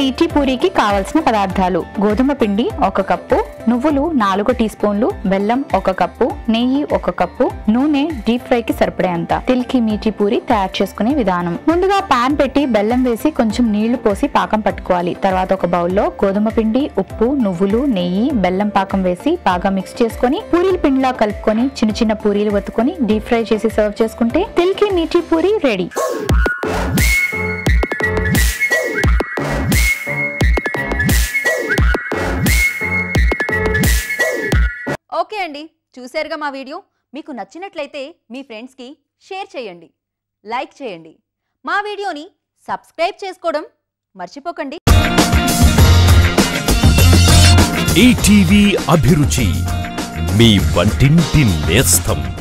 మీఠీ పూరీకి కావలసిన పదార్థాలు గోధుమ పిండి ఒక కప్పు నువ్వులు నాలుగు టీ స్పూన్లు బెల్లం ఒక కప్పు నెయ్యి ఒక కప్పు నూనె డీప్ ఫ్రై కి సరిపడేంత తిల్కి మీఠీ పూరి తయారు చేసుకునే విధానం ముందుగా పాన్ పెట్టి బెల్లం వేసి కొంచెం నీళ్లు పోసి పాకం పట్టుకోవాలి తర్వాత ఒక బౌల్లో గోధుమ పిండి ఉప్పు నువ్వులు నెయ్యి బెల్లం పాకం వేసి బాగా మిక్స్ చేసుకొని పూరీల పిండిలా కలుపుకొని చిన్న చిన్న పూరీలు ఒత్తుకొని డీప్ ఫ్రై చేసి సర్వ్ చేసుకుంటే తిల్కి మీఠీ పూరి రెడీ ఓకే అండి చూశారుగా మా వీడియో మీకు నచ్చినట్లయితే మీ ఫ్రెండ్స్కి షేర్ చేయండి లైక్ చేయండి మా వీడియోని సబ్స్క్రైబ్ చేసుకోవడం మర్చిపోకండి ఈటీవీ అభిరుచి మీ వంటింటి నేస్తం